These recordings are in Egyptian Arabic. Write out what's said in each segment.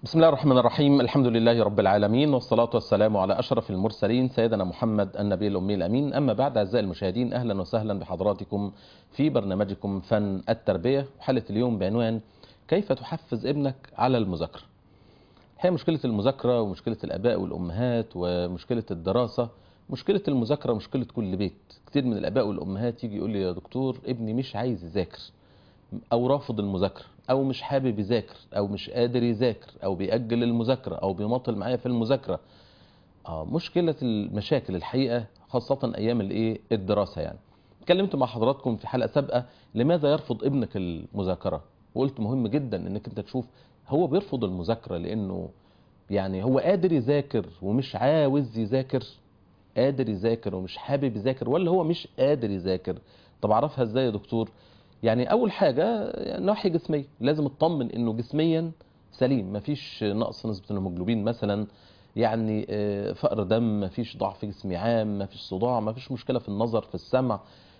بسم الله الرحمن الرحيم الحمد لله رب العالمين والصلاة والسلام على أشرف المرسلين سيدنا محمد النبي الأمي الأمين أما بعد أعزائي المشاهدين أهلا وسهلا بحضراتكم في برنامجكم فن التربية وحلقة اليوم بعنوان كيف تحفز ابنك على المذاكرة هي مشكلة المذاكرة ومشكلة الآباء والأمهات ومشكلة الدراسة مشكلة المذاكرة مشكلة كل بيت كتير من الآباء والأمهات يجي يقول لي يا دكتور ابني مش عايز يذاكر او رافض المذاكره او مش حابب يذاكر او مش قادر يذاكر او بيأجل المذاكره او بيماطل معايا في المذاكره اه مشكله المشاكل الحقيقه خاصه ايام الايه الدراسه يعني اتكلمت مع حضراتكم في حلقه سابقه لماذا يرفض ابنك المذاكره وقلت مهم جدا انك انت تشوف هو بيرفض المذاكره لانه يعني هو قادر يذاكر ومش عاوز يذاكر قادر يذاكر ومش حابب يذاكر ولا هو مش قادر يذاكر طب اعرفها ازاي يا دكتور يعني اول حاجه ناحيه جسميه لازم اطمن انه جسميا سليم مفيش نقص نسبه الهيموجلوبين مثلا يعني فقر دم مفيش ضعف جسمي عام مفيش صداع مفيش مشكله في النظر في السمع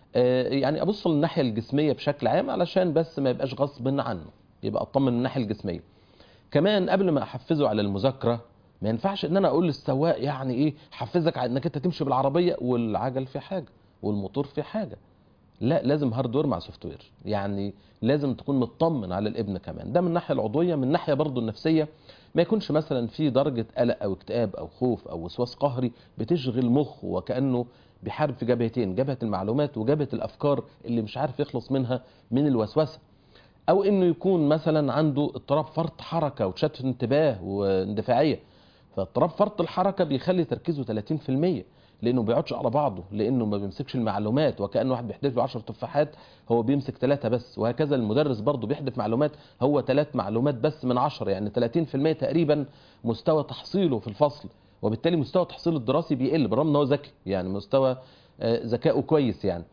يعني ابص للناحيه الجسميه بشكل عام علشان بس ما يبقاش غصب عنه يبقى اطمن من الناحيه الجسميه كمان قبل ما احفزه على المذاكره ما ينفعش ان انا اقول للسواق يعني ايه حفزك على انك انت تمشي بالعربيه والعجل في حاجه والموتور في حاجه لا لازم هاردوير مع سوفت وير يعني لازم تكون مطمن على الابن كمان ده من الناحيه العضويه من الناحيه برضو النفسيه ما يكونش مثلا في درجه قلق او اكتئاب او خوف او وسواس قهري بتشغل مخه وكانه بيحارب في جبهتين جبهه المعلومات وجبهه الافكار اللي مش عارف يخلص منها من الوسوسه او انه يكون مثلا عنده اضطراب فرط حركه وتشتت انتباه واندفاعيه فاضطراب فرط الحركه بيخلي تركيزه 30% لانه ما بيقعدش على بعضه لانه ما بيمسكش المعلومات وكان واحد بيحدف له 10 تفاحات هو بيمسك ثلاثه بس وهكذا المدرس برضه بيحدف معلومات هو ثلاث معلومات بس من 10 يعني 30% تقريبا مستوى تحصيله في الفصل وبالتالي مستوى تحصيله الدراسي بيقل بالرغم ان هو ذكي يعني مستوى ذكائه كويس يعني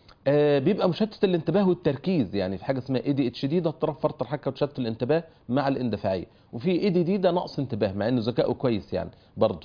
بيبقى مشتت الانتباه والتركيز يعني في حاجه اسمها اي دي اتش دي ده اضطراب فرط الحركه وتشتت الانتباه مع الاندفاعيه وفي اي دي دي ده نقص انتباه مع انه ذكائه كويس يعني برضه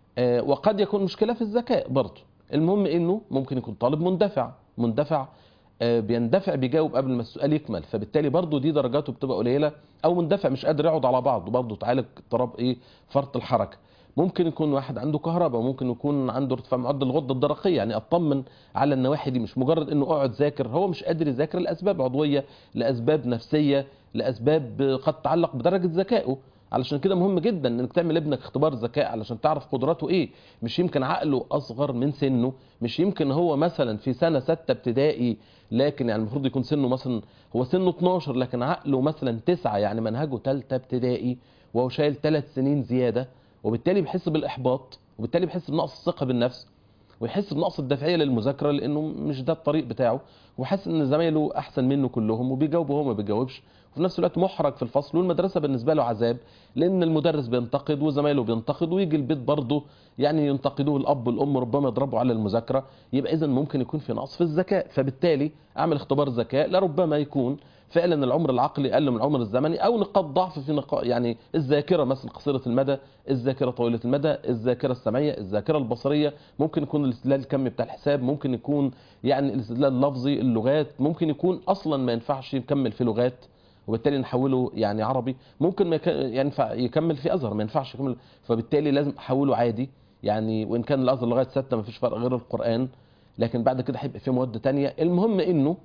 وقد يكون مشكله في الذكاء برضه المهم انه ممكن يكون طالب مندفع مندفع بيندفع بيجاوب قبل ما السؤال يكمل فبالتالي برضه دي درجاته بتبقى قليله او مندفع مش قادر يقعد على بعضه برضه تعالج اضطراب ايه فرط الحركه ممكن يكون واحد عنده كهرباء ممكن يكون عنده ارتفاع معدل الغده الدرقيه يعني اطمن على النواحي دي مش مجرد انه اقعد ذاكر هو مش قادر يذاكر لاسباب عضويه لاسباب نفسيه لاسباب قد تتعلق بدرجه ذكائه علشان كده مهم جدا انك تعمل ابنك اختبار ذكاء علشان تعرف قدراته ايه مش يمكن عقله اصغر من سنه مش يمكن هو مثلا في سنه سته ابتدائي لكن يعني المفروض يكون سنه مثلا هو سنه 12 لكن عقله مثلا 9 يعني منهجه ثالثه ابتدائي وهو شايل ثلاث سنين زياده وبالتالي بيحس بالاحباط وبالتالي بيحس بنقص الثقه بالنفس ويحس بنقص الدافعيه للمذاكره لانه مش ده الطريق بتاعه وحاسس ان زمايله احسن منه كلهم وبيجاوب وهو ما بيجاوبش وفي نفس الوقت محرج في الفصل والمدرسه بالنسبه له عذاب لان المدرس بينتقد وزمايله بينتقد ويجي البيت برضه يعني ينتقدوه الاب والام ربما يضربوا على المذاكره يبقى اذا ممكن يكون في نقص في الذكاء فبالتالي اعمل اختبار ذكاء لربما يكون فعلا العمر العقلي اقل من العمر الزمني او نقاط ضعف في نقاط يعني الذاكره مثلا قصيره المدى الذاكره طويله المدى الذاكره السمعيه الذاكره البصريه ممكن يكون الاستدلال الكمي بتاع الحساب ممكن يكون يعني الاستدلال اللفظي اللغات ممكن يكون اصلا ما ينفعش يكمل في لغات وبالتالي نحوله يعني عربي ممكن ما ينفع يكمل في ازهر ما ينفعش يكمل فبالتالي لازم احوله عادي يعني وان كان الازهر لغايه سته ما فيش فرق غير القران لكن بعد كده هيبقى في مواد تانية المهم انه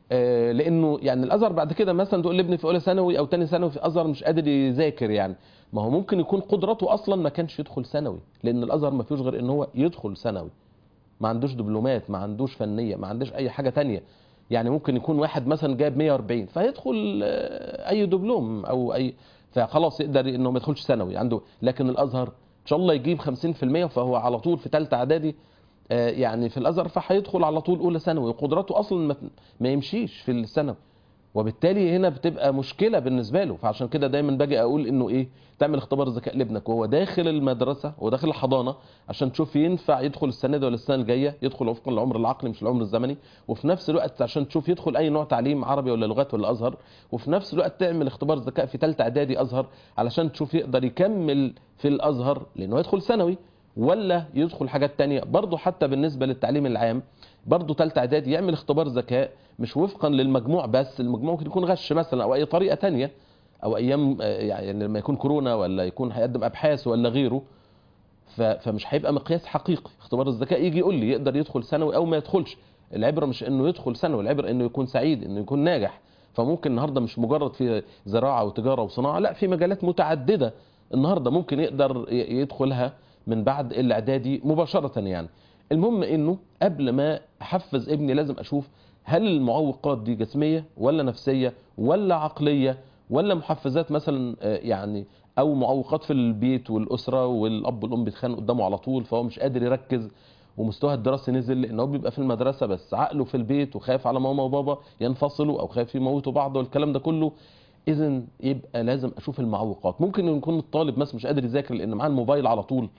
آه لانه يعني الازهر بعد كده مثلا تقول لابني في اولى ثانوي او ثاني ثانوي في ازهر مش قادر يذاكر يعني ما هو ممكن يكون قدرته اصلا ما كانش يدخل ثانوي لان الازهر ما فيهوش غير ان هو يدخل ثانوي ما عندوش دبلومات ما عندوش فنيه ما عندوش اي حاجه تانية يعني ممكن يكون واحد مثلا جايب 140 فيدخل اي دبلوم او اي فخلاص يقدر انه ما يدخلش ثانوي عنده لكن الازهر ان شاء الله يجيب 50% فهو على طول في ثالثه اعدادي يعني في الازهر فهيدخل على طول اولى ثانوي وقدراته اصلا ما يمشيش في الثانوي وبالتالي هنا بتبقى مشكله بالنسبه له فعشان كده دايما باجي اقول انه ايه تعمل اختبار ذكاء لابنك وهو داخل المدرسه وداخل الحضانه عشان تشوف ينفع يدخل السنه دي ولا السنه الجايه يدخل وفقا للعمر العقلي مش العمر الزمني وفي نفس الوقت عشان تشوف يدخل اي نوع تعليم عربي ولا لغات ولا ازهر وفي نفس الوقت تعمل اختبار ذكاء في ثالثه اعدادي ازهر علشان تشوف يقدر يكمل في الازهر لانه يدخل ثانوي ولا يدخل حاجات تانية برضه حتى بالنسبه للتعليم العام برضه ثالثه اعدادي يعمل اختبار ذكاء مش وفقا للمجموع بس المجموع ممكن يكون غش مثلا او اي طريقه تانية او ايام آه، يعني لما يكون كورونا ولا يكون هيقدم ابحاث ولا غيره ف- فمش هيبقى مقياس حقيقي اختبار الذكاء يجي يقول لي يقدر يدخل ثانوي او ما يدخلش العبره مش انه يدخل ثانوي العبره انه يكون سعيد انه يكون ناجح فممكن النهارده مش مجرد في زراعه وتجاره وصناعه لا في مجالات متعدده النهارده ممكن يقدر ي- يدخلها من بعد الاعدادي مباشره يعني المهم انه قبل ما احفز ابني لازم اشوف هل المعوقات دي جسميه ولا نفسيه ولا عقليه ولا محفزات مثلا آه، يعني او معوقات في البيت والاسره والاب والام بيتخانقوا قدامه على طول فهو مش قادر يركز ومستواه الدراسي نزل لان هو بيبقى في المدرسه بس عقله في البيت وخايف على ماما وبابا ينفصلوا او خايف يموتوا بعض والكلام ده كله اذا يبقى لازم اشوف المعوقات ممكن يكون الطالب مثلا مش قادر يذاكر لان معاه الموبايل على طول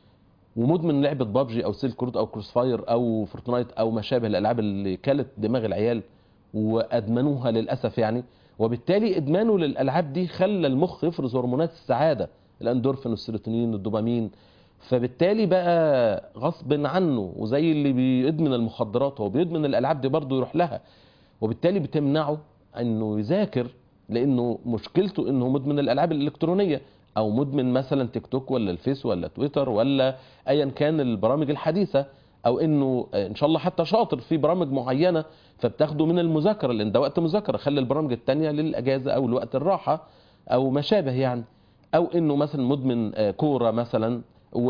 ومدمن لعبه بابجي او سيلك رود او كروس فاير او فورتنايت او ما شابه الالعاب اللي كلت دماغ العيال وادمنوها للاسف يعني وبالتالي ادمانه للالعاب دي خلى المخ يفرز هرمونات السعاده الاندورفين والسيروتونين والدوبامين فبالتالي بقى غصب عنه وزي اللي بيدمن المخدرات هو بيدمن الالعاب دي برضه يروح لها وبالتالي بتمنعه انه يذاكر لانه مشكلته انه مدمن الالعاب الالكترونيه او مدمن مثلا تيك توك ولا الفيس ولا تويتر ولا ايا كان البرامج الحديثه او انه ان شاء الله حتى شاطر في برامج معينه فبتاخده من المذاكره لان ده وقت مذاكره خلي البرامج التانية للاجازه او لوقت الراحه او ما شابه يعني او انه مثلا مدمن آه، كوره مثلا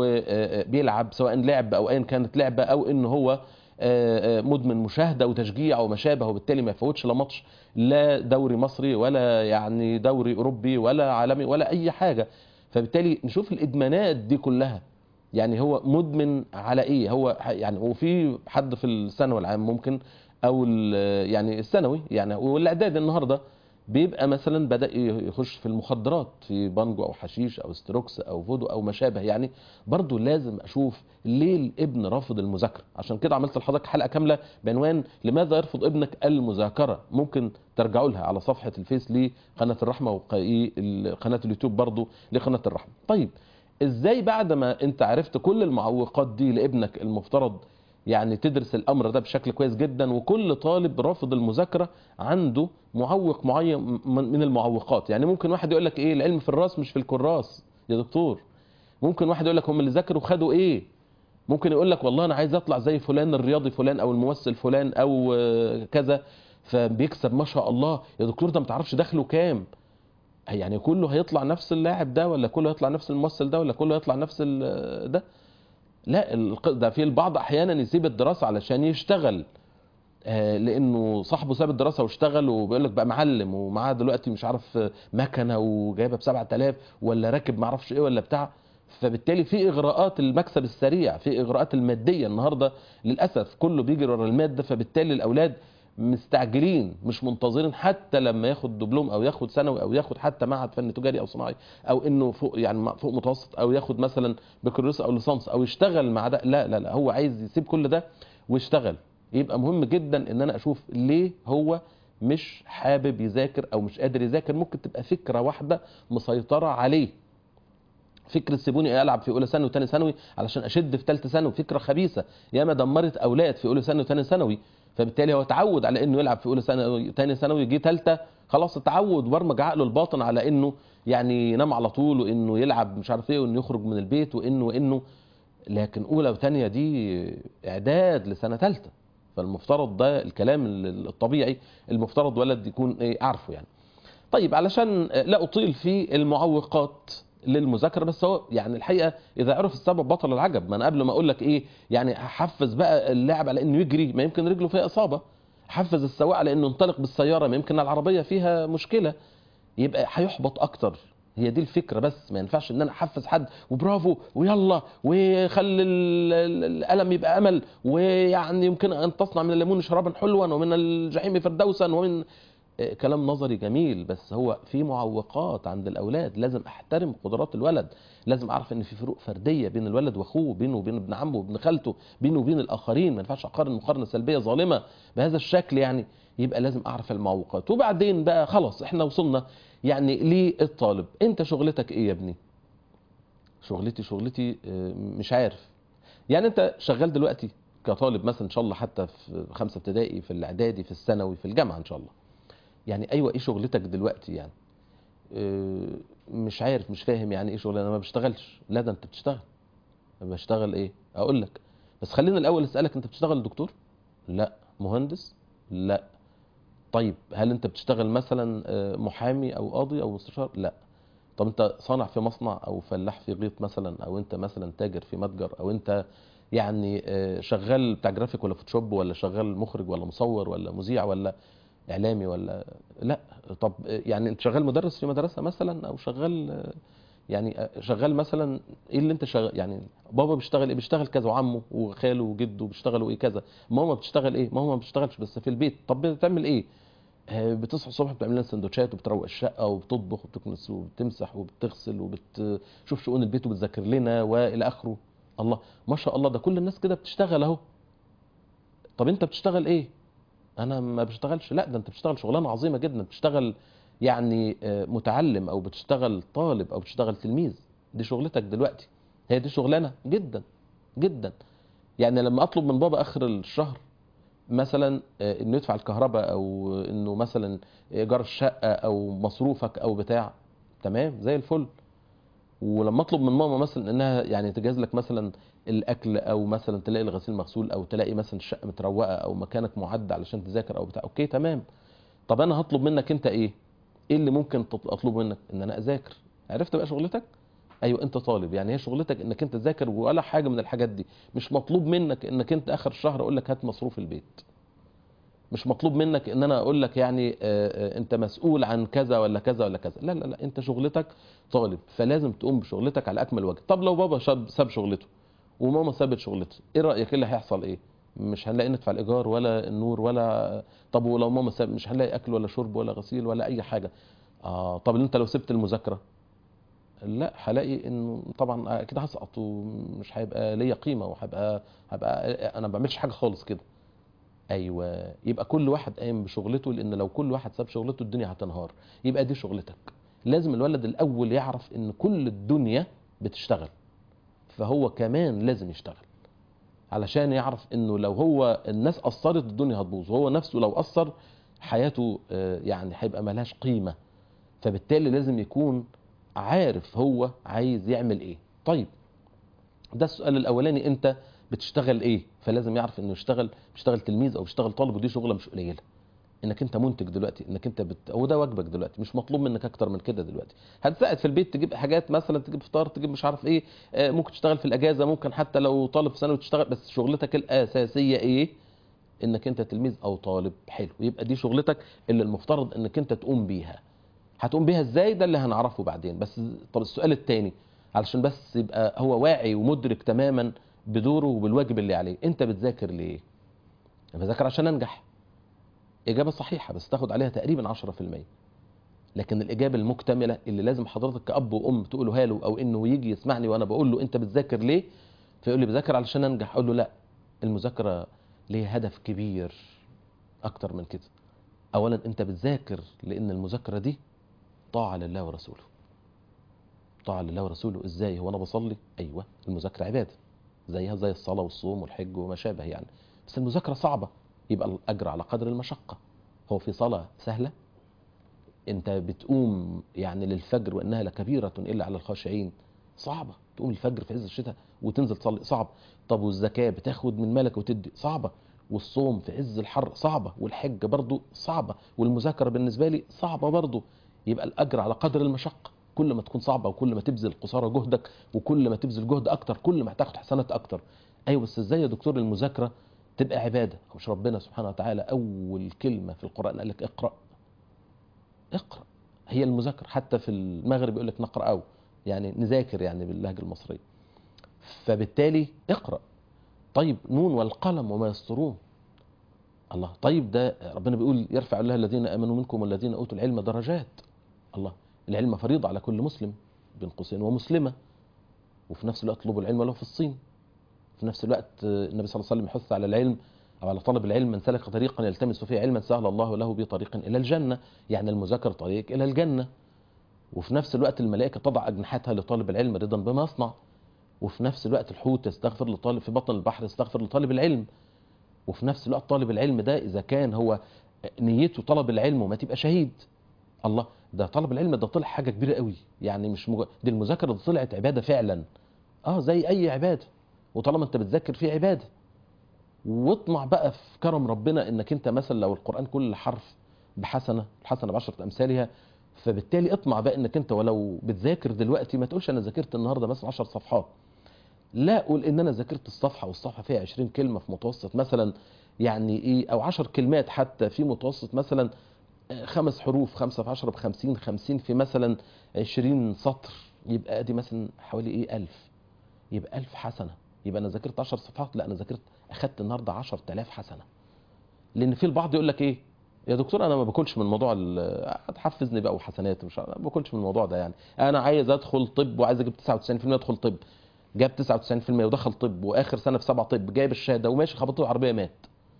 وبيلعب سواء لعب او ايا كانت لعبه او انه هو آه، آه، مدمن مشاهده وتشجيع وما شابه وبالتالي ما يفوتش لا ماتش لا دوري مصري ولا يعني دوري اوروبي ولا عالمي ولا اي حاجه فبالتالي نشوف الادمانات دي كلها يعني هو مدمن على ايه هو ح- يعني وفي حد في الثانوي العام ممكن او ال- يعني الثانوي يعني والاعدادي النهارده بيبقى مثلا بدا ي- يخش في المخدرات في بانجو او حشيش او ستروكس او فودو او ما شابه يعني برضو لازم اشوف ليه الابن رافض المذاكره عشان كده عملت لحضرتك حلقه كامله بعنوان لماذا يرفض ابنك المذاكره ممكن ترجعوا لها على صفحه الفيس لقناه الرحمه وقناه اليوتيوب برضو لقناه الرحمه طيب ازاي بعد ما انت عرفت كل المعوقات دي لابنك المفترض يعني تدرس الامر ده بشكل كويس جدا وكل طالب رافض المذاكره عنده معوق معين من من المعوقات يعني ممكن واحد يقول لك ايه العلم في الراس مش في الكراس يا دكتور ممكن واحد يقول لك هم اللي ذاكروا خدوا ايه ممكن يقول لك والله انا عايز اطلع زي فلان الرياضي فلان او الممثل فلان او آه، كذا فبيكسب ما شاء الله يا دكتور ده ما تعرفش دخله كام يعني كله هيطلع نفس اللاعب ده ولا كله هيطلع نفس الممثل ده ولا كله هيطلع نفس ال- ده لا الق- ده في البعض احيانا يسيب الدراسه علشان يشتغل آه، لانه صاحبه ساب الدراسه واشتغل وبيقول لك بقى معلم ومعاه دلوقتي مش عارف آه، مكنه وجايبها ب 7000 ولا راكب ما اعرفش ايه ولا بتاع فبالتالي في اغراءات المكسب السريع في اغراءات الماديه النهارده للاسف كله بيجري ورا الماده فبالتالي الاولاد مستعجلين مش منتظرين حتى لما ياخد دبلوم او ياخد ثانوي او ياخد حتى معهد فن تجاري او صناعي او انه فوق يعني فوق متوسط او ياخد مثلا بكالوريوس او ليسانس او يشتغل مع ده لا لا لا هو عايز يسيب كل ده ويشتغل يبقى مهم جدا ان انا اشوف ليه هو مش حابب يذاكر او مش قادر يذاكر ممكن تبقى فكره واحده مسيطره عليه فكره سيبوني العب في اولى ثانوي وثاني ثانوي علشان اشد في ثالثه ثانوي فكره خبيثه ياما دمرت اولاد في اولى ثانوي وثاني ثانوي فبالتالي هو اتعود على انه يلعب في اولى ثانوي ثاني ثانوي جه ثالثه خلاص اتعود برمج عقله الباطن على انه يعني ينام على طول وانه يلعب مش عارف ايه وانه يخرج من البيت وانه وانه لكن اولى وثانيه دي اعداد لسنه ثالثه فالمفترض ده الكلام الطبيعي المفترض ولد يكون ايه عارفه يعني طيب علشان لا اطيل في المعوقات للمذاكره بس هو يعني الحقيقه اذا عرف السبب بطل العجب ما انا قبل ما اقول لك ايه يعني هحفز بقى اللاعب على انه يجري ما يمكن رجله فيها اصابه حفز السواق على انه ينطلق بالسياره ما يمكن العربيه فيها مشكله يبقى هيحبط اكتر هي دي الفكره بس ما ينفعش ان انا احفز حد وبرافو ويلا وخلي ال- ال- الالم يبقى امل ويعني يمكن ان تصنع من الليمون شرابا حلوا ومن الجحيم فردوسا ومن آه، كلام نظري جميل بس هو في معوقات عند الاولاد لازم احترم قدرات الولد لازم اعرف ان في فروق فرديه بين الولد واخوه بينه وبين ابن عمه وابن خالته بينه وبين الاخرين ما ينفعش اقارن مقارنه سلبيه ظالمه بهذا الشكل يعني يبقى لازم اعرف المعوقات وبعدين بقى خلاص احنا وصلنا يعني للطالب انت شغلتك ايه يا ابني شغلتي شغلتي آه، مش عارف يعني انت شغال دلوقتي كطالب مثلا ان شاء الله حتى في خمسه ابتدائي في الاعدادي في الثانوي في الجامعه ان شاء الله يعني ايوه ايه شغلتك دلوقتي يعني آه، مش عارف مش فاهم يعني ايه شغل انا ما بشتغلش لا ده انت بتشتغل بشتغل ايه اقول لك بس خلينا الاول اسالك انت بتشتغل دكتور لا مهندس لا طيب هل انت بتشتغل مثلا آه، محامي او قاضي او مستشار لا طب انت صانع في مصنع او فلاح في غيط مثلا او انت مثلا تاجر في متجر او انت يعني آه، شغال بتاع جرافيك ولا فوتوشوب ولا شغال مخرج ولا مصور ولا مذيع ولا اعلامي ولا لا طب آه، يعني انت شغال مدرس في مدرسه مثلا او شغال آه، يعني آه، شغال مثلا ايه اللي انت شغال يعني بابا بيشتغل ايه بيشتغل كذا وعمه وخاله وجده بيشتغلوا ايه كذا ماما بتشتغل ايه ماما ما بتشتغلش بس في البيت طب بتعمل ايه آه، بتصحى الصبح بتعمل لنا سندوتشات وبتروق الشقه وبتطبخ وبتكنس وبتمسح وبتغسل وبتشوف شؤون البيت وبتذاكر لنا والى اخره الله ما شاء الله ده كل الناس كده بتشتغل اهو طب انت بتشتغل ايه انا ما بشتغلش لا ده انت بتشتغل شغلانه عظيمه جدا بتشتغل يعني آه، متعلم او بتشتغل طالب او بتشتغل تلميذ دي شغلتك دلوقتي هي دي شغلانه جدا جدا يعني لما اطلب من بابا اخر الشهر مثلا آه، انه يدفع الكهرباء او انه مثلا ايجار الشقه او مصروفك او بتاع تمام زي الفل ولما اطلب من ماما مثلا انها يعني تجهز لك مثلا الاكل او مثلا تلاقي الغسيل مغسول او تلاقي مثلا الشقه متروقه او مكانك معد علشان تذاكر او بتاع اوكي تمام طب انا هطلب منك انت ايه ايه اللي ممكن تط- اطلبه منك ان انا اذاكر عرفت بقى شغلتك ايوه انت طالب يعني هي شغلتك انك انت تذاكر ولا حاجه من الحاجات دي مش مطلوب منك انك انت اخر الشهر اقول لك هات مصروف البيت مش مطلوب منك ان انا اقول لك يعني آه، آه، انت مسؤول عن كذا ولا كذا ولا كذا لا لا لا انت شغلتك طالب فلازم تقوم بشغلتك على اكمل وجه طب لو بابا شاب ساب شغلته وماما سابت شغلته ايه رايك ايه اللي هيحصل ايه مش هنلاقي ندفع الايجار ولا النور ولا طب ولو ماما ساب مش هنلاقي اكل ولا شرب ولا غسيل ولا اي حاجه اه طب انت لو سبت المذاكره لا هلاقي انه طبعا كده هسقط ومش هيبقى ليا قيمه وهبقى هبقى انا ما بعملش حاجه خالص كده ايوه يبقى كل واحد قايم بشغلته لان لو كل واحد ساب شغلته الدنيا هتنهار يبقى دي شغلتك لازم الولد الاول يعرف ان كل الدنيا بتشتغل فهو كمان لازم يشتغل علشان يعرف انه لو هو الناس قصرت الدنيا هتبوظ وهو نفسه لو قصر حياته آه، يعني هيبقى ملهاش قيمه فبالتالي لازم يكون عارف هو عايز يعمل ايه طيب ده السؤال الاولاني انت بتشتغل ايه فلازم يعرف انه يشتغل بيشتغل تلميذ او بيشتغل طالب ودي شغله مش قليله انك انت منتج دلوقتي انك انت بت... هو ده واجبك دلوقتي مش مطلوب منك اكتر من كده دلوقتي هتساعد في البيت تجيب حاجات مثلا تجيب فطار تجيب مش عارف ايه آه، ممكن تشتغل في الاجازه ممكن حتى لو طالب في ثانوي تشتغل بس شغلتك الاساسيه ايه انك انت تلميذ او طالب حلو يبقى دي شغلتك اللي المفترض انك انت تقوم بيها هتقوم بيها ازاي ده اللي هنعرفه بعدين بس طب السؤال الثاني علشان بس يبقى هو واعي ومدرك تماما بدوره وبالواجب اللي عليه انت بتذاكر ليه انا بذاكر عشان انجح اجابه صحيحه بس تاخد عليها تقريبا 10% لكن الاجابه المكتمله اللي لازم حضرتك كاب وام تقولها له او انه يجي يسمعني وانا بقول له انت بتذاكر ليه فيقول لي بذاكر علشان انجح اقول له لا المذاكره ليها هدف كبير اكتر من كده اولا انت بتذاكر لان المذاكره دي طاعه لله ورسوله طاعه لله ورسوله ازاي هو انا بصلي ايوه المذاكره عباده زيها زي الصلاه والصوم والحج وما شابه يعني بس المذاكره صعبه يبقى الاجر على قدر المشقه هو في صلاه سهله انت بتقوم يعني للفجر وانها لكبيره الا على الخاشعين صعبه تقوم الفجر في عز الشتاء وتنزل تصلي صعب طب والزكاه بتاخد من مالك وتدي صعبه والصوم في عز الحر صعبه والحج برضو صعبه والمذاكره بالنسبه لي صعبه برضو يبقى الاجر على قدر المشقه كل ما تكون صعبه وكل ما تبذل قصارى جهدك وكل ما تبذل جهد اكتر كل ما هتاخد حسنات اكتر ايوه بس ازاي يا دكتور المذاكره تبقى عباده مش ربنا سبحانه وتعالى اول كلمه في القران قال لك اقرا اقرا هي المذاكره حتى في المغرب يقول لك نقرا او يعني نذاكر يعني باللهجه المصريه فبالتالي اقرا طيب نون والقلم وما يسطرون الله طيب ده ربنا بيقول يرفع الله الذين امنوا منكم والذين اوتوا العلم درجات الله العلم فريضه على كل مسلم بين قوسين ومسلمه وفي نفس الوقت اطلبوا العلم ولو في الصين في نفس الوقت النبي صلى الله عليه وسلم يحث على العلم او على طلب العلم من سلك طريقا يلتمس فيه علما سهل الله له به طريقا الى الجنه يعني المذاكره طريق الى الجنه وفي نفس الوقت الملائكه تضع اجنحتها لطالب العلم رضا بما يصنع وفي نفس الوقت الحوت يستغفر لطالب في بطن البحر يستغفر لطالب العلم وفي نفس الوقت طالب العلم ده اذا كان هو نيته طلب العلم وما تبقى شهيد الله ده طلب العلم ده طلع حاجه كبيره قوي يعني مش مج... دي المذاكره دي طلعت عباده فعلا اه زي اي عباده وطالما انت بتذاكر في عباده واطمع بقى في كرم ربنا انك انت مثلا لو القران كل حرف بحسنه الحسنه بعشره امثالها فبالتالي اطمع بقى انك انت ولو بتذاكر دلوقتي ما تقولش انا ذاكرت النهارده مثلا 10 صفحات لا قول ان انا ذاكرت الصفحه والصفحه فيها 20 كلمه في متوسط مثلا يعني ايه او 10 كلمات حتى في متوسط مثلا آه، خمس حروف خمسة في 10 ب 50 50 في مثلا 20 سطر يبقى ادي مثلا حوالي ايه 1000 يبقى 1000 حسنه يبقى انا ذاكرت 10 صفحات لا انا ذاكرت اخدت النهارده 10000 حسنه لان في البعض يقول لك ايه يا دكتور انا ما باكلش من موضوع ال- هتحفزني بقى وحسنات مش عارف- ما باكلش من الموضوع ده يعني انا عايز ادخل طب وعايز اجيب 99% ادخل طب جاب 99% ودخل طب واخر سنه في سبعه طب جايب الشهاده وماشي خبط له العربيه مات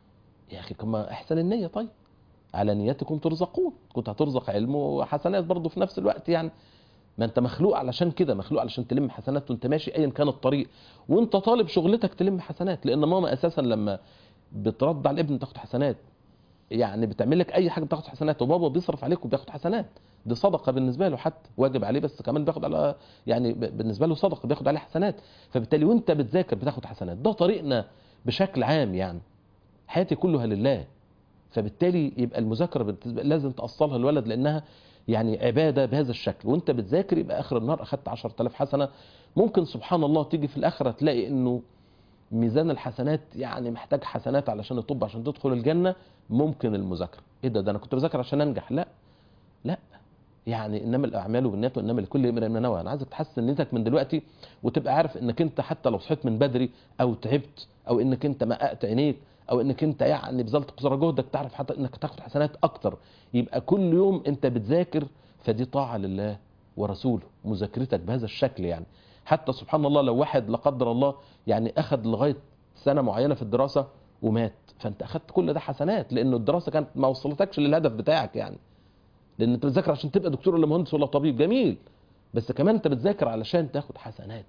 يا اخي كما احسن النيه طيب على نيتكم ترزقون كنت هترزق علم وحسنات برضه في نفس الوقت يعني ما انت مخلوق علشان كده مخلوق علشان تلم حسنات وانت ماشي ايا كان الطريق وانت طالب شغلتك تلم حسنات لان ماما اساسا لما بترضع الابن تاخد حسنات يعني بتعمل لك اي حاجه بتاخد حسنات وبابا بيصرف عليك وبياخد حسنات دي صدقه بالنسبه له حتى واجب عليه بس كمان بياخد على يعني ب- بالنسبه له صدقه بياخد عليه حسنات فبالتالي وانت بتذاكر بتاخد حسنات ده طريقنا بشكل عام يعني حياتي كلها لله فبالتالي يبقى المذاكره بالنسبة- لازم تاصلها الولد لانها يعني عباده بهذا الشكل وانت بتذاكر يبقى اخر النهار اخدت 10000 حسنه ممكن سبحان الله تيجي في الاخره تلاقي انه ميزان الحسنات يعني محتاج حسنات علشان يطب عشان تدخل الجنه ممكن المذاكره ايه ده ده انا كنت بذاكر عشان انجح لا لا يعني انما الاعمال بالنيات وانما لكل امرئ ما نوى انا عايزك تحسن نيتك من دلوقتي وتبقى عارف انك انت حتى لو صحيت من بدري او تعبت او انك انت مققت عينيك او انك انت يعني بذلت قصارى جهدك تعرف حتى انك تاخد حسنات اكتر يبقى كل يوم انت بتذاكر فدي طاعه لله ورسوله مذاكرتك بهذا الشكل يعني حتى سبحان الله لو واحد لا قدر الله يعني اخذ لغايه سنه معينه في الدراسه ومات فانت اخذت كل ده حسنات لانه الدراسه كانت ما وصلتكش للهدف بتاعك يعني لان انت بتذاكر عشان تبقى دكتور ولا مهندس ولا طبيب جميل بس كمان انت بتذاكر علشان تاخد حسنات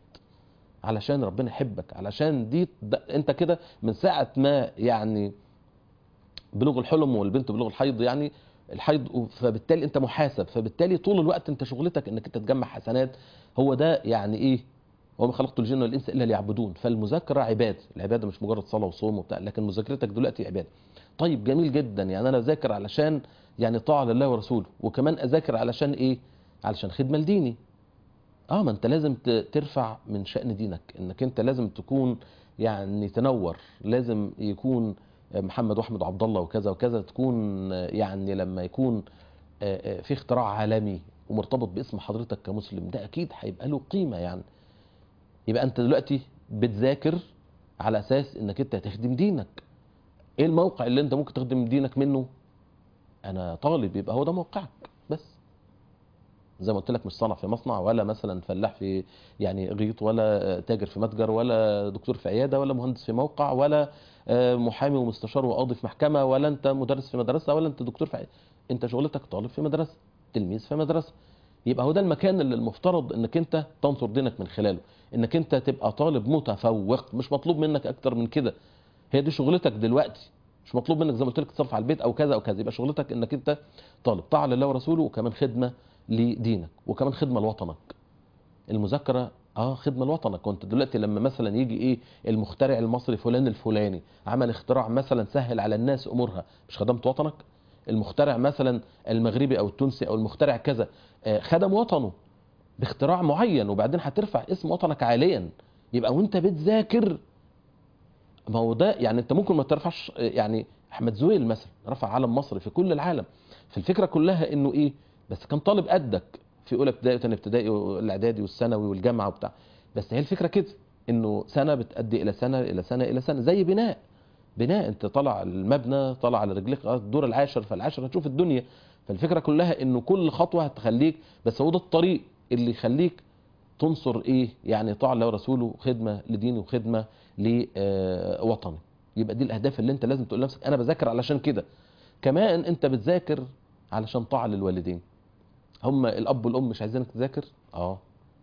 علشان ربنا يحبك علشان دي ده انت كده من ساعه ما يعني بلوغ الحلم والبنت بلوغ الحيض يعني الحيض فبالتالي انت محاسب فبالتالي طول الوقت انت شغلتك انك انت تجمع حسنات هو ده يعني ايه وما خلقت الجن والانس الا ليعبدون فالمذاكره عباده العباده مش مجرد صلاه وصوم وبتاع لكن مذاكرتك دلوقتي عباده طيب جميل جدا يعني انا اذاكر علشان يعني طاعه لله ورسوله وكمان اذاكر علشان ايه علشان خدمه لديني اه ما انت لازم ت- ترفع من شأن دينك انك انت لازم تكون يعني تنور لازم يكون محمد واحمد وعبد الله وكذا وكذا تكون يعني لما يكون آه، آه، في اختراع عالمي ومرتبط باسم حضرتك كمسلم ده اكيد هيبقى له قيمه يعني يبقى انت دلوقتي بتذاكر على اساس انك انت هتخدم دينك ايه الموقع اللي انت ممكن تخدم دينك منه انا طالب يبقى هو ده موقعك بس زي ما قلت لك مش صنع في مصنع ولا مثلا فلاح في يعني غيط ولا تاجر في متجر ولا دكتور في عياده ولا مهندس في موقع ولا آه، محامي ومستشار وقاضي في محكمه ولا انت مدرس في مدرسه ولا انت دكتور في عيادة. انت شغلتك طالب في مدرسه تلميذ في مدرسه يبقى هو ده المكان اللي المفترض انك انت تنصر دينك من خلاله انك انت تبقى طالب متفوق مش مطلوب منك اكتر من كده هي دي شغلتك دلوقتي مش مطلوب منك زي ما قلت لك تصرف على البيت او كذا او كذا يبقى شغلتك انك انت طالب طاعه لله ورسوله وكمان خدمه لدينك وكمان خدمه لوطنك المذاكره اه خدمه لوطنك كنت دلوقتي لما مثلا يجي ايه المخترع المصري فلان الفلاني عمل اختراع مثلا سهل على الناس امورها مش خدمت وطنك المخترع مثلا المغربي او التونسي او المخترع كذا آه، خدم وطنه باختراع معين وبعدين هترفع اسم وطنك عاليا يبقى وانت بتذاكر ما هو ده يعني انت ممكن ما ترفعش يعني احمد زويل مثلا رفع علم مصر في كل العالم فالفكره كلها انه ايه بس كان طالب قدك في اولى ابتدائي وثانيه ابتدائي والاعدادي والثانوي والجامعه وبتاع بس هي الفكره كده انه سنه بتؤدي الى سنه الى سنه الى سنه زي بناء بناء انت طالع المبنى طالع على رجليك آه، الدور العاشر فالعاشر هتشوف الدنيا فالفكره كلها انه كل خطوه هتخليك بس هو ده الطريق اللي يخليك تنصر ايه يعني طاعه الله ورسوله خدمه لدينه وخدمه لوطنه يبقى دي الاهداف اللي انت لازم تقول لنفسك انا بذاكر علشان كده كمان انت بتذاكر علشان طاعه للوالدين هم الاب والام مش عايزينك تذاكر اه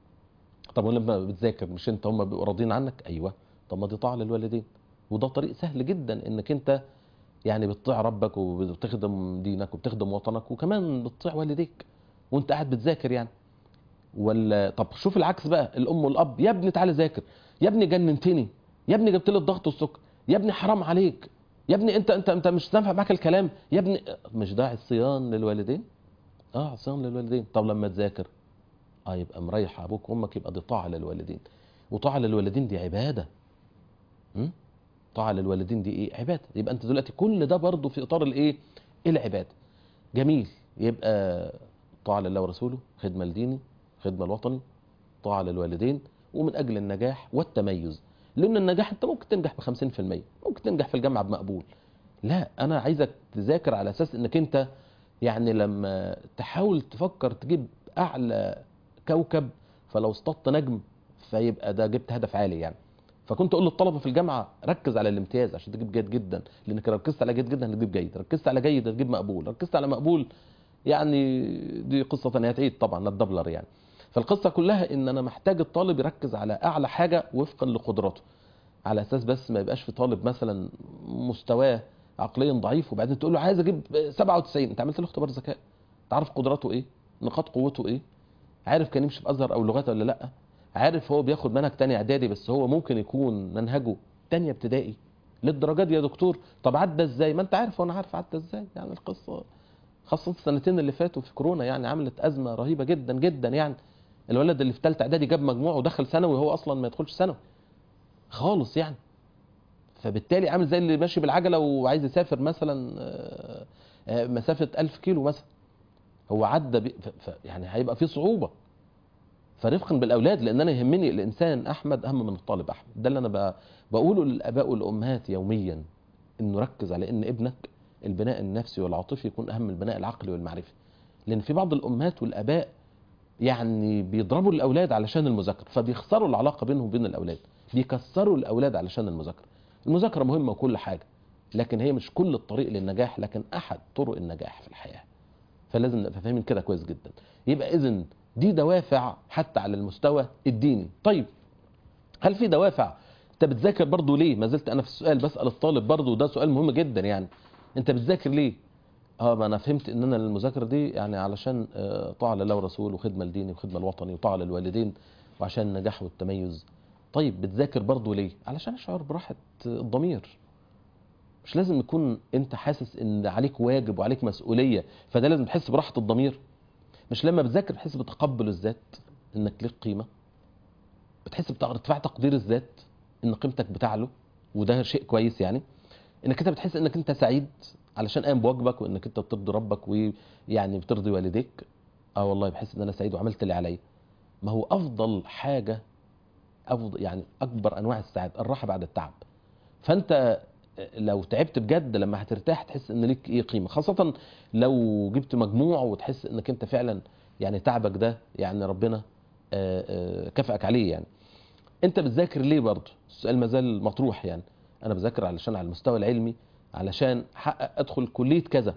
طب ولما بتذاكر مش انت هم بيبقوا راضيين عنك ايوه طب ما دي طاعه للوالدين وده طريق سهل جدا انك انت يعني بتطيع ربك وبتخدم دينك وبتخدم وطنك وكمان بتطيع والديك وانت قاعد بتذاكر يعني ولا طب شوف العكس بقى الام والاب يا ابني تعالى ذاكر يا ابني جننتني يا ابني جبت لي الضغط والسكر يا ابني حرام عليك يا ابني انت انت انت مش نافع معاك الكلام يا ابني مش ده عصيان للوالدين اه عصيان للوالدين طب لما تذاكر اه يبقى مريح ابوك وامك يبقى دي طاعه للوالدين وطاعه للوالدين دي عباده م? طاعه للوالدين دي ايه عباده يبقى انت دلوقتي كل ده برضه في اطار الايه العباده جميل يبقى طاعه لله ورسوله خدمه لديني خدمه الوطني طاعه للوالدين ومن اجل النجاح والتميز لان النجاح انت ممكن تنجح ب 50% ممكن تنجح في الجامعه بمقبول لا انا عايزك تذاكر على اساس انك انت يعني لما تحاول تفكر تجيب اعلى كوكب فلو اصطدت نجم فيبقى ده جبت هدف عالي يعني فكنت اقول للطلبه في الجامعه ركز على الامتياز عشان تجيب جيد جدا لانك لو ركزت على جيد جدا هتجيب جيد ركزت على جيد هتجيب مقبول ركزت على مقبول يعني دي قصه ثانيه هتعيد طبعا الدبلر يعني فالقصه كلها ان انا محتاج الطالب يركز على اعلى حاجه وفقا لقدراته على اساس بس ما يبقاش في طالب مثلا مستواه عقليا ضعيف وبعدين تقول له عايز اجيب 97 انت عملت له اختبار ذكاء انت عارف قدراته ايه نقاط قوته ايه عارف كان يمشي في ازهر او لغات ولا لا عارف هو بياخد منهج تاني اعدادي بس هو ممكن يكون منهجه تانية ابتدائي للدرجات دي يا دكتور طب عدى ازاي ما انت عارف وانا عارف عدى ازاي يعني القصه خاصه السنتين اللي فاتوا في كورونا يعني عملت ازمه رهيبه جدا جدا يعني الولد اللي في ثالثه اعدادي جاب مجموع ودخل ثانوي وهو اصلا ما يدخلش ثانوي خالص يعني فبالتالي عامل زي اللي ماشي بالعجله وعايز يسافر مثلا آه، آه، مسافه 1000 كيلو مثلا هو عدى بي... ف... ف... يعني هيبقى في صعوبه فرفقا بالاولاد لان انا يهمني الانسان احمد اهم من الطالب احمد ده اللي انا ب... بقوله للاباء والامهات يوميا انه ركز على ان ابنك البناء النفسي والعاطفي يكون اهم من البناء العقلي والمعرفي لان في بعض الامهات والاباء يعني بيضربوا الاولاد علشان المذاكره فبيخسروا العلاقه بينهم وبين الاولاد بيكسروا الاولاد علشان المذاكره المذاكره مهمه وكل حاجه لكن هي مش كل الطريق للنجاح لكن احد طرق النجاح في الحياه فلازم نبقى فاهمين كده كويس جدا يبقى اذا دي دوافع حتى على المستوى الديني طيب هل في دوافع انت بتذاكر برضه ليه ما زلت انا في السؤال بسال الطالب برضه وده سؤال مهم جدا يعني انت بتذاكر ليه اه ما انا فهمت ان انا المذاكره دي يعني علشان آه، طاعه لله ورسوله وخدمه لديني وخدمه الوطني وطاعه للوالدين وعشان النجاح والتميز طيب بتذاكر برضه ليه علشان اشعر براحه الضمير مش لازم يكون انت حاسس ان عليك واجب وعليك مسؤوليه فده لازم تحس براحه الضمير مش لما بتذاكر بتحس بتقبل الذات انك ليك قيمه بتحس بارتفاع تقدير الذات ان قيمتك بتعلو وده شيء كويس يعني انك انت بتحس انك انت سعيد علشان قايم بواجبك وانك انت بترضي ربك ويعني بترضي والديك اه والله بحس ان انا سعيد وعملت اللي عليا ما هو افضل حاجه افضل يعني اكبر انواع السعاده الراحه بعد التعب فانت لو تعبت بجد لما هترتاح تحس ان ليك ايه قيمه خاصه لو جبت مجموع وتحس انك انت فعلا يعني تعبك ده يعني ربنا آه، آه، كافئك عليه يعني انت بتذاكر ليه برضه السؤال ما زال مطروح يعني انا بذاكر علشان على المستوى العلمي علشان احقق ادخل كليه كذا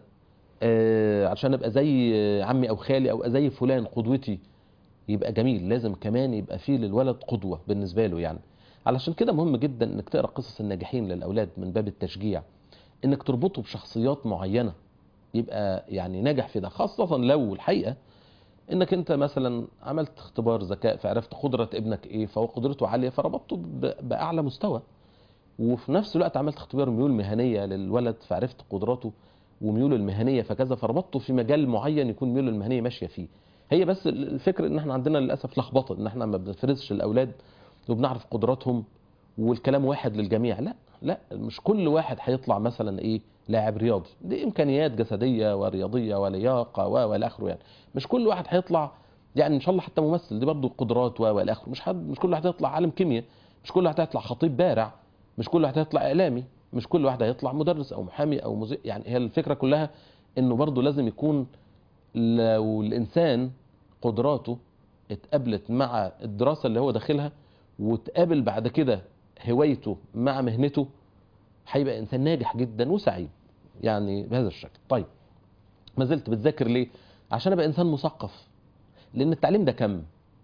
آه، عشان ابقى زي عمي او خالي او زي فلان قدوتي يبقى جميل لازم كمان يبقى فيه للولد قدوه بالنسبه له يعني علشان كده مهم جدا انك تقرا قصص الناجحين للاولاد من باب التشجيع انك تربطه بشخصيات معينه يبقى يعني ناجح في ده خاصه لو الحقيقه انك انت مثلا عملت اختبار ذكاء فعرفت قدره ابنك ايه فهو قدرته عاليه فربطته ب- باعلى مستوى وفي نفس الوقت عملت اختبار ميول مهنيه للولد فعرفت قدراته وميوله المهنيه فكذا فربطته في مجال معين يكون ميوله المهنيه ماشيه فيه هي بس الفكر ان احنا عندنا للاسف لخبطه ان احنا ما بنفرزش الاولاد وبنعرف قدراتهم والكلام واحد للجميع لا لا مش كل واحد هيطلع مثلا ايه لاعب رياضي دي امكانيات جسديه ورياضيه ولياقه و والى اخره يعني مش كل واحد هيطلع يعني ان شاء الله حتى ممثل دي برضه قدرات و والى اخره مش حد مش كل واحد هيطلع عالم كيمياء مش كل واحد هيطلع خطيب بارع مش كل واحد هيطلع اعلامي مش كل واحد هيطلع مدرس او محامي او مذيع يعني هي الفكره كلها انه برضه لازم يكون لو الانسان قدراته اتقابلت مع الدراسه اللي هو داخلها وتقابل بعد كده هوايته مع مهنته هيبقى انسان ناجح جدا وسعيد يعني بهذا الشكل طيب ما زلت بتذاكر ليه عشان ابقى انسان مثقف لان التعليم ده كم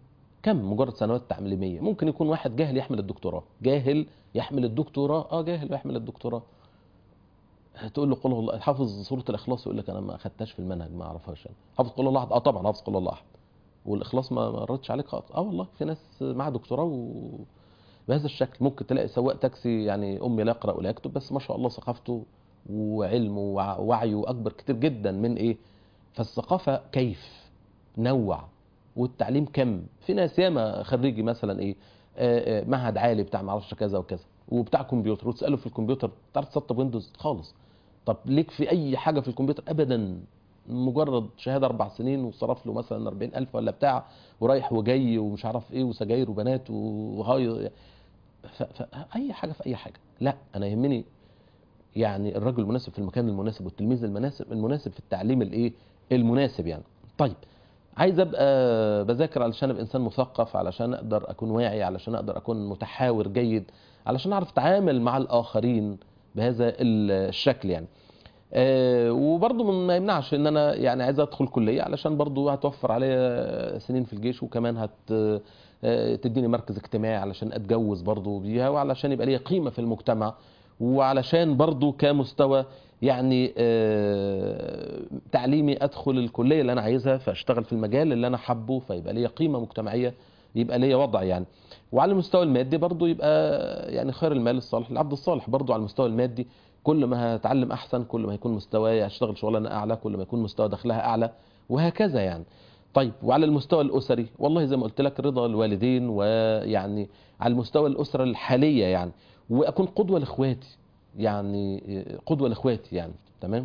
كم مجرد سنوات تعليميه ممكن يكون واحد جاهل يحمل الدكتوراه جاهل يحمل الدكتوراه اه جاهل ويحمل الدكتوراه تقول له قل هو الله حافظ سوره الاخلاص يقول لك انا ما اخدتهاش في المنهج ما اعرفهاش يعني حافظ قل هو الله احد اه طبعا حافظ قل هو الله احد والاخلاص ما ما ردش عليك خالص اه والله في ناس معاها دكتوراه و... بهذا الشكل ممكن تلاقي سواق تاكسي يعني امي لا يقرا ولا يكتب بس ما شاء الله ثقافته وعلمه وع- ووعيه اكبر كتير جدا من ايه فالثقافه كيف نوع والتعليم كم في ناس ياما خريجي مثلا ايه آه، آه، معهد عالي بتاع معرفش كذا وكذا وبتاع كمبيوتر وتساله في الكمبيوتر تعرف تسطب ويندوز خالص طب ليك في اي حاجه في الكمبيوتر ابدا مجرد شهاده اربع سنين وصرف له مثلا 40000 ولا بتاع ورايح وجاي ومش عارف ايه وسجاير وبنات وهاي ف- فاي حاجه في اي حاجه لا انا يهمني يعني الرجل المناسب في المكان المناسب والتلميذ المناسب المناسب في التعليم الايه المناسب يعني طيب عايز ابقى بذاكر علشان ابقى انسان مثقف علشان اقدر اكون واعي علشان اقدر اكون متحاور جيد علشان اعرف اتعامل مع الاخرين بهذا الشكل يعني آه، وبرضه من- ما يمنعش ان انا يعني عايز ادخل كليه علشان برضه هتوفر عليا سنين في الجيش وكمان هت آه، تديني مركز اجتماعي علشان اتجوز برضه بيها وعلشان يبقى ليا قيمه في المجتمع وعلشان برضه كمستوى يعني آه، تعليمي ادخل الكليه اللي انا عايزها فاشتغل في المجال اللي انا حابه فيبقى ليا قيمه مجتمعيه يبقى ليا وضع يعني وعلى المستوى المادي برضه يبقى يعني خير المال الصالح العبد الصالح برضه على المستوى المادي كل ما هتعلم احسن كل ما هيكون مستواي هشتغل شغلانه اعلى كل ما يكون مستوى دخلها اعلى وهكذا يعني طيب وعلى المستوى الاسري والله زي ما قلت لك رضا الوالدين ويعني على المستوى الاسره الحاليه يعني واكون قدوه لاخواتي يعني قدوه لاخواتي يعني تمام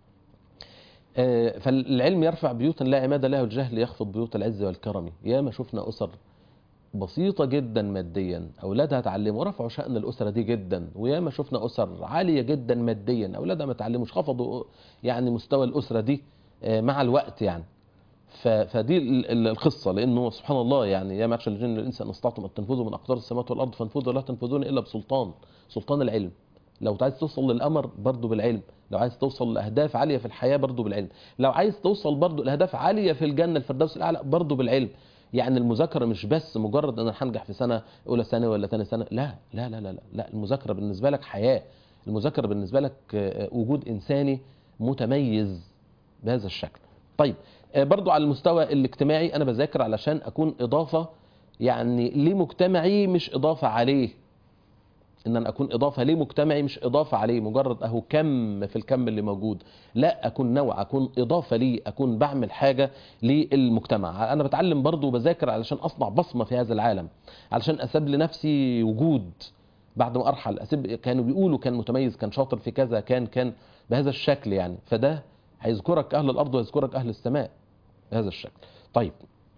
آه، فالعلم يرفع بيوتا لا عماد لها والجهل يخفض بيوت العز والكرم يا ما شفنا اسر بسيطة جدا ماديا أولادها اتعلموا ورفعوا شأن الأسرة دي جدا وياما شفنا أسر عالية جدا ماديا أولادها ما اتعلموش خفضوا يعني مستوى الأسرة دي آه، مع الوقت يعني ف- فدي ال- ال- القصة لأنه سبحان الله يعني يا معشر الجن والإنس أن استطعتم أن تنفذوا من أقطار السماوات والأرض فانفذوا لا تنفذون إلا بسلطان سلطان العلم لو عايز توصل للأمر برضه بالعلم لو عايز توصل لأهداف عالية في الحياة برضه بالعلم لو عايز توصل برضه لأهداف عالية في الجنة الفردوس الأعلى برضه بالعلم يعني المذاكرة مش بس مجرد أنا هنجح في سنة أولى ثانوي ولا ثاني سنة لا لا لا لا لا, لا المذاكرة بالنسبة لك حياة المذاكرة بالنسبة لك آه، آه، وجود إنساني متميز بهذا الشكل طيب آه، برضو على المستوى الاجتماعي أنا بذاكر علشان أكون إضافة يعني لمجتمعي مش إضافة عليه ان انا اكون اضافه لمجتمعي مش اضافه عليه مجرد اهو كم في الكم اللي موجود لا اكون نوع اكون اضافه ليه اكون بعمل حاجه للمجتمع انا بتعلم برضو وبذاكر علشان اصنع بصمه في هذا العالم علشان اسيب لنفسي وجود بعد ما ارحل اسيب كانوا بيقولوا كان متميز كان شاطر في كذا كان كان بهذا الشكل يعني فده هيذكرك اهل الارض ويذكرك اهل السماء بهذا الشكل طيب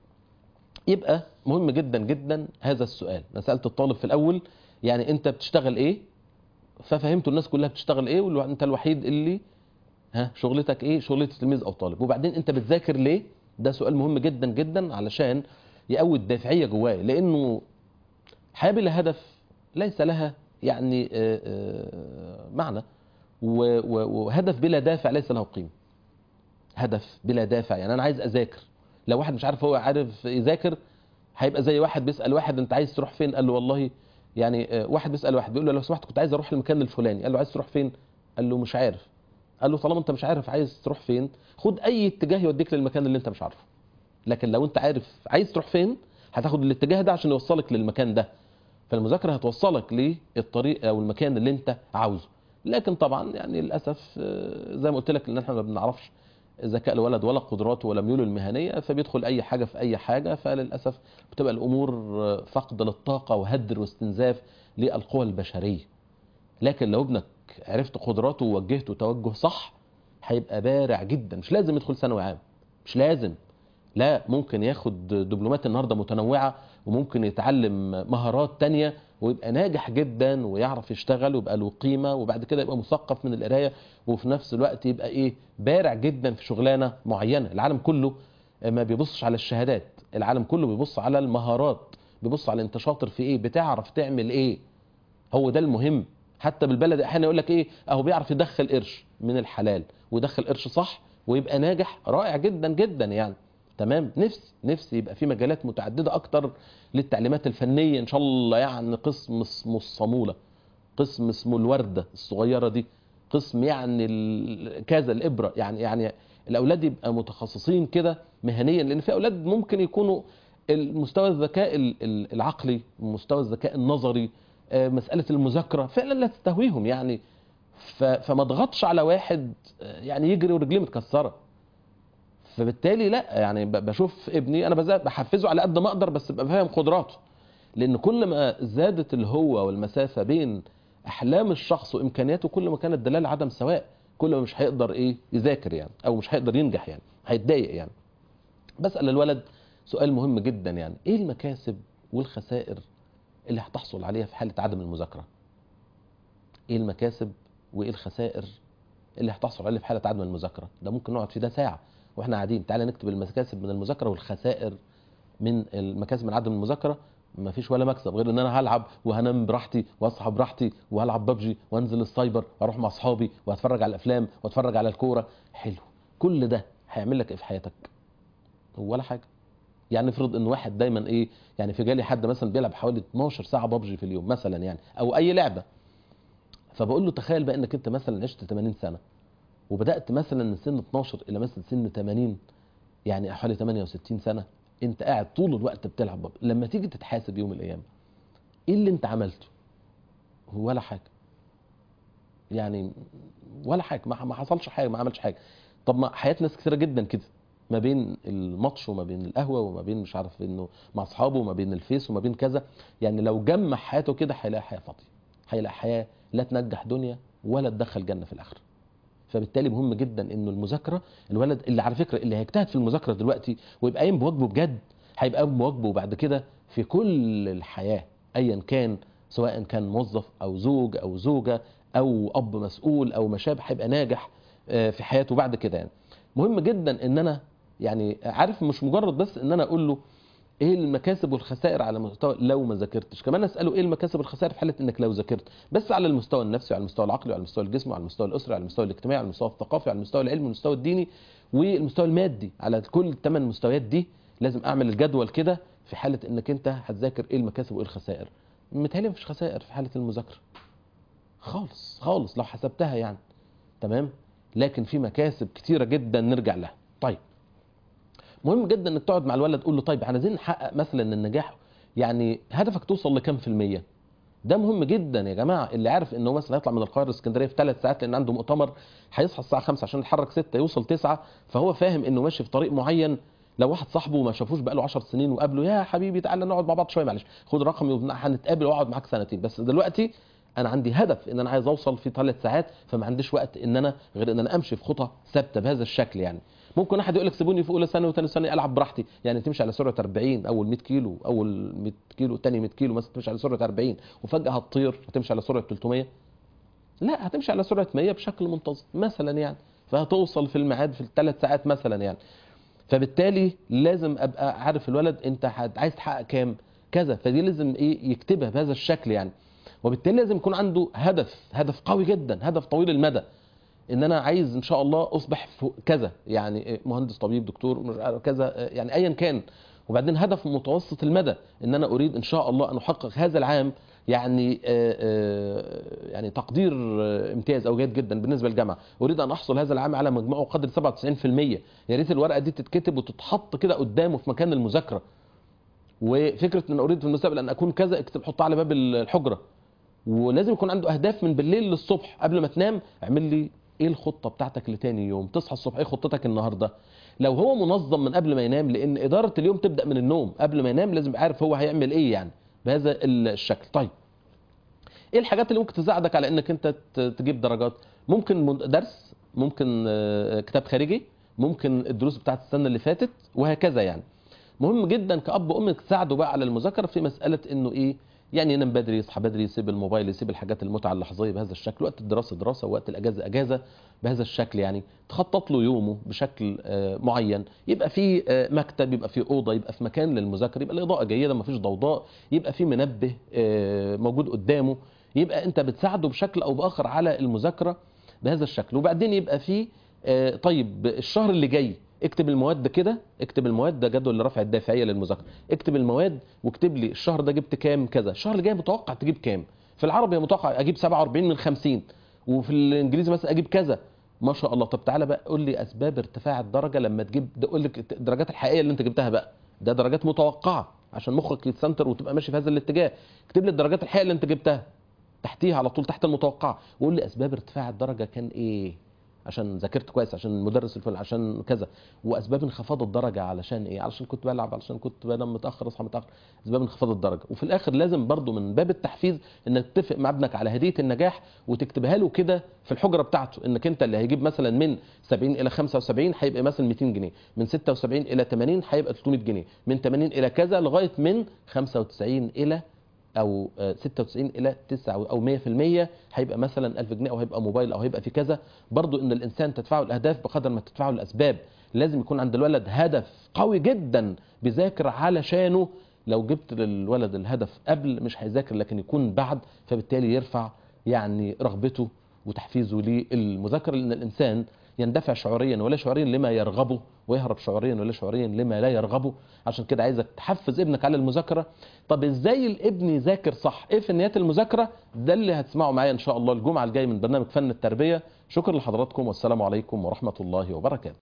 يبقى مهم جدا جدا هذا السؤال انا سالت الطالب في الاول يعني انت بتشتغل ايه ففهمت الناس كلها بتشتغل ايه وانت الوحيد اللي ها شغلتك ايه شغلة تلميذ او طالب وبعدين انت بتذاكر ليه ده سؤال مهم جدا جدا علشان يقوي الدافعيه جواي لانه حياه بلا هدف ليس لها يعني آه، آه، معنى و- و- وهدف بلا دافع ليس له قيمه هدف بلا دافع يعني انا عايز اذاكر لو واحد مش عارف هو عارف يذاكر هيبقى زي واحد بيسال واحد انت عايز تروح فين قال له والله يعني آه، واحد بيسال واحد بيقول له لو سمحت كنت عايز اروح المكان الفلاني قال له عايز تروح فين قال له مش عارف قال له طالما انت مش عارف عايز تروح فين خد اي اتجاه يوديك للمكان اللي انت مش عارفه لكن لو انت عارف عايز تروح فين هتاخد الاتجاه ده عشان يوصلك للمكان ده فالمذاكره هتوصلك للطريق او المكان اللي انت عاوزه لكن طبعا يعني للاسف آه، زي ما قلت لك ان احنا ما بنعرفش ذكاء الولد ولا قدراته ولا ميوله المهنيه فبيدخل اي حاجه في اي حاجه فللاسف بتبقى الامور آه، فقد للطاقه وهدر واستنزاف للقوى البشريه لكن لو ابنك عرفت قدراته ووجهته توجه صح هيبقى بارع جدا مش لازم يدخل ثانوي عام مش لازم لا ممكن ياخد دبلومات النهارده متنوعه وممكن يتعلم مهارات تانية ويبقى ناجح جدا ويعرف يشتغل ويبقى له قيمه وبعد كده يبقى مثقف من القرايه وفي نفس الوقت يبقى ايه بارع جدا في شغلانه معينه العالم كله ما بيبصش على الشهادات العالم كله بيبص على المهارات بيبص على انت شاطر في ايه بتعرف تعمل ايه هو ده المهم حتى بالبلد احيانا يقول لك ايه اهو بيعرف يدخل قرش من الحلال ويدخل قرش صح ويبقى ناجح رائع جدا جدا يعني تمام نفسي نفسي يبقى في مجالات متعدده اكتر للتعليمات الفنيه ان شاء الله يعني قسم اسمه الصاموله قسم اسمه الورده الصغيره دي قسم يعني ال- كذا الابره يعني يعني الاولاد يبقى متخصصين كده مهنيا لان في اولاد ممكن يكونوا المستوى الذكاء ال- ال- العقلي مستوى الذكاء النظري آه، مساله المذاكره فعلا لا تستهويهم يعني ف- فما اضغطش على واحد آه، يعني يجري ورجليه متكسره فبالتالي لا يعني ب- بشوف ابني انا بز- بحفزه على قد ما اقدر بس ابقى فاهم قدراته لان كل ما زادت الهوة والمسافة بين احلام الشخص وامكانياته كل ما كانت دلالة عدم سواء كل ما مش هيقدر ايه يذاكر يعني او مش هيقدر ينجح يعني هيتضايق يعني بسأل الولد سؤال مهم جدا يعني ايه المكاسب والخسائر اللي هتحصل عليها في حالة عدم المذاكرة ايه المكاسب وايه الخسائر اللي هتحصل عليها في حالة عدم المذاكرة ده ممكن نقعد في ده ساعة واحنا قاعدين تعالى نكتب المكاسب من المذاكرة والخسائر من المكاسب من عدم المذاكرة ما فيش ولا مكسب غير ان انا هلعب وهنام براحتي واصحى براحتي وهلعب ببجي وانزل السايبر واروح مع اصحابي واتفرج على الافلام واتفرج على الكوره حلو كل ده هيعمل لك ايه في حياتك ولا حاجه يعني افرض ان واحد دايما ايه يعني في جالي حد مثلا بيلعب حوالي 12 ساعه ببجي في اليوم مثلا يعني او اي لعبه فبقول له تخيل بقى انك انت مثلا عشت 80 سنه وبدات مثلا من سن 12 الى مثلا سن 80 يعني حوالي 68 سنه انت قاعد طول الوقت بتلعب ببجي لما تيجي تتحاسب يوم من الايام ايه اللي انت عملته ولا حاجه يعني ولا حاجه ما ما حصلش حاجه ما عملش حاجه طب ما حياه ناس كثيره جدا كده ما بين الماتش وما بين القهوه وما بين مش عارف انه مع اصحابه وما بين الفيس وما بين كذا يعني لو جمع حياته كده هيلاقي حياه فاضيه هيلاقي حياه لا تنجح دنيا ولا تدخل جنه في الاخره فبالتالي مهم جدا انه المذاكره الولد اللي على فكره اللي هيجتهد في المذاكره دلوقتي ويبقى قايم بواجبه بجد هيبقى قايم بواجبه بعد كده في كل الحياه ايا كان سواء كان موظف او زوج او زوجه او اب مسؤول او ما شابه هيبقى ناجح آه، في حياته بعد كده يعني مهم جدا ان انا يعني عارف مش مجرد بس ان انا اقول له ايه المكاسب والخسائر على مستوى لو ما ذاكرتش كمان اساله ايه المكاسب والخسائر في حاله انك لو ذاكرت بس على المستوى النفسي وعلى المستوى العقلي وعلى المستوى الجسمي وعلى المستوى الاسري وعلى المستوى الاجتماعي وعلى المستوى الثقافي وعلى المستوى العلمي والمستوى الديني والمستوى المادي على كل الثمان مستويات دي لازم اعمل الجدول كده في حاله انك انت هتذاكر ايه المكاسب وايه الخسائر متهيألي مفيش خسائر في حاله المذاكره خالص خالص لو حسبتها يعني تمام لكن في مكاسب كتيره جدا نرجع لها طيب مهم جدا انك تقعد مع الولد تقول له طيب احنا عايزين نحقق مثلا النجاح يعني هدفك توصل لكام في المية ده مهم جدا يا جماعه اللي عارف انه مثلا هيطلع من القاهره اسكندريه في ثلاث ساعات لان عنده مؤتمر هيصحى الساعه 5 عشان يتحرك 6 يوصل 9 فهو فاهم انه ماشي في طريق معين لو واحد صاحبه ما شافوش بقاله 10 سنين وقابله يا حبيبي تعالى نقعد مع بعض شويه معلش خد رقمي وهنتقابل واقعد معاك سنتين بس دلوقتي انا عندي هدف ان انا عايز اوصل في ثلاث ساعات فما عنديش وقت ان انا غير ان انا امشي في خطى ثابته بهذا الشكل يعني ممكن واحد يقول لك سيبوني في اولى ثانوي وثاني ثانوي العب براحتي يعني تمشي على سرعه 40 اول 100 كيلو اول 100 كيلو ثاني 100 كيلو مثلا تمشي على سرعه 40 وفجاه هتطير هتمشي على سرعه 300 لا هتمشي على سرعه 100 بشكل منتظم مثلا يعني فهتوصل في الميعاد في الثلاث ساعات مثلا يعني فبالتالي لازم ابقى عارف الولد انت هت- عايز تحقق كام كذا فدي لازم ايه يكتبها بهذا الشكل يعني وبالتالي لازم يكون عنده هدف هدف قوي جدا هدف طويل المدى ان انا عايز ان شاء الله اصبح فوق كذا يعني مهندس طبيب دكتور مش عارف كذا يعني ايا كان وبعدين هدف متوسط المدى ان انا اريد ان شاء الله ان احقق هذا العام يعني آه، آه، يعني تقدير آه، امتياز او جيد جدا بالنسبه للجامعه اريد ان احصل هذا العام على مجموعه قدر 97% يا ريت الورقه دي تتكتب وتتحط كده قدامه في مكان المذاكره وفكره ان اريد في المستقبل ان اكون كذا اكتب حطها على باب الحجره ولازم يكون عنده اهداف من بالليل للصبح قبل ما تنام اعمل لي ايه الخطه بتاعتك لتاني يوم تصحى الصبح ايه خطتك النهارده لو هو منظم من قبل ما ينام لان اداره اليوم تبدا من النوم قبل ما ينام لازم يبقى عارف هو هيعمل ايه يعني بهذا الشكل طيب ايه الحاجات اللي ممكن تساعدك على انك انت ت- تجيب درجات ممكن من- درس ممكن آه، كتاب خارجي ممكن الدروس بتاعت السنه اللي فاتت وهكذا يعني مهم جدا كاب وام تساعده بقى على المذاكره في مساله انه ايه يعني ينام بدري يصحى بدري يسيب الموبايل يسيب الحاجات المتعه اللحظيه بهذا الشكل وقت الدراسه دراسه وقت الاجازه اجازه بهذا الشكل يعني تخطط له يومه بشكل آه، معين يبقى في آه، مكتب يبقى في اوضه يبقى في مكان للمذاكره يبقى الاضاءه جيده ما فيش ضوضاء يبقى في منبه آه، موجود قدامه يبقى انت بتساعده بشكل او باخر على المذاكره بهذا الشكل وبعدين يبقى في آه، طيب الشهر اللي جاي اكتب المواد كده اكتب المواد ده جدول لرفع الدافعيه للمذاكره اكتب المواد واكتب لي الشهر ده جبت كام كذا الشهر اللي جاي متوقع تجيب كام في العربي متوقع اجيب 47 من 50 وفي الانجليزي مثلا اجيب كذا ما شاء الله طب تعالى بقى قول لي اسباب ارتفاع الدرجه لما تجيب ده قول لك الدرجات الحقيقيه اللي انت جبتها بقى ده درجات متوقعه عشان مخك يتسنتر وتبقى ماشي في هذا الاتجاه اكتب لي الدرجات الحقيقيه اللي انت جبتها تحتيها على طول تحت المتوقعه وقول لي اسباب ارتفاع الدرجه كان ايه عشان ذاكرت كويس عشان المدرس الفلاني عشان كذا واسباب انخفاض الدرجه علشان ايه علشان كنت بلعب علشان كنت بنام متاخر اصحى متاخر اسباب انخفاض الدرجه وفي الاخر لازم برضو من باب التحفيز انك تتفق مع ابنك على هديه النجاح وتكتبها له كده في الحجره بتاعته انك انت اللي هيجيب مثلا من 70 الى 75 هيبقى مثلا 200 جنيه من 76 الى 80 هيبقى 300 جنيه من 80 الى كذا لغايه من 95 الى او آه، 96 الى 9 او 100% هيبقى مثلا 1000 جنيه او هيبقى موبايل او هيبقى في كذا برضو ان الانسان تدفعه الاهداف بقدر ما تدفعه الاسباب لازم يكون عند الولد هدف قوي جدا بيذاكر علشانه لو جبت للولد الهدف قبل مش هيذاكر لكن يكون بعد فبالتالي يرفع يعني رغبته وتحفيزه للمذاكره لان الانسان يندفع شعوريا ولا شعوريا لما يرغبه ويهرب شعوريا ولا شعوريا لما لا يرغبه عشان كده عايزك تحفز ابنك على المذاكره طب ازاي الابن يذاكر صح ايه فنيات المذاكره ده اللي هتسمعوا معايا ان شاء الله الجمعه الجايه من برنامج فن التربيه شكرا لحضراتكم والسلام عليكم ورحمه الله وبركاته